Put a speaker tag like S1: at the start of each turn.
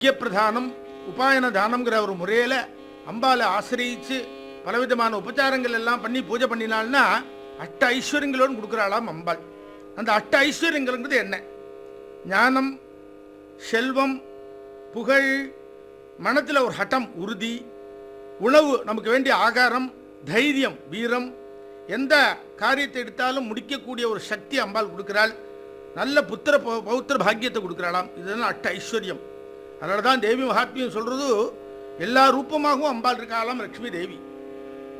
S1: முக்கிய பிரதானம் உபாயன தானம்ங்கிற ஒரு முறையில் அம்பாலை ஆசிரியிச்சு பலவிதமான உபச்சாரங்கள் எல்லாம் பண்ணி பூஜை பண்ணினாள்னா அஷ்ட ஐஸ்வர்யங்களோடு கொடுக்குறாளாம் அம்பாள் அந்த அஷ்ட ஐஸ்வர்யங்கள்ங்கிறது என்ன ஞானம் செல்வம் புகழ் மனத்தில் ஒரு ஹட்டம் உறுதி உணவு நமக்கு வேண்டிய ஆகாரம் தைரியம் வீரம் எந்த காரியத்தை எடுத்தாலும் முடிக்கக்கூடிய ஒரு சக்தி அம்பாள் கொடுக்கிறாள் நல்ல புத்திர பௌ- பௌத்திர பாக்கியத்தை கொடுக்குறாளாம் இதுதான் அட்ட ஐஸ்வர்யம் அதனால தான் தேவி மகாத்மியம் சொல்கிறது எல்லா ரூபமாகவும் அம்பாள் இருக்காளாம் லக்ஷ்மி தேவி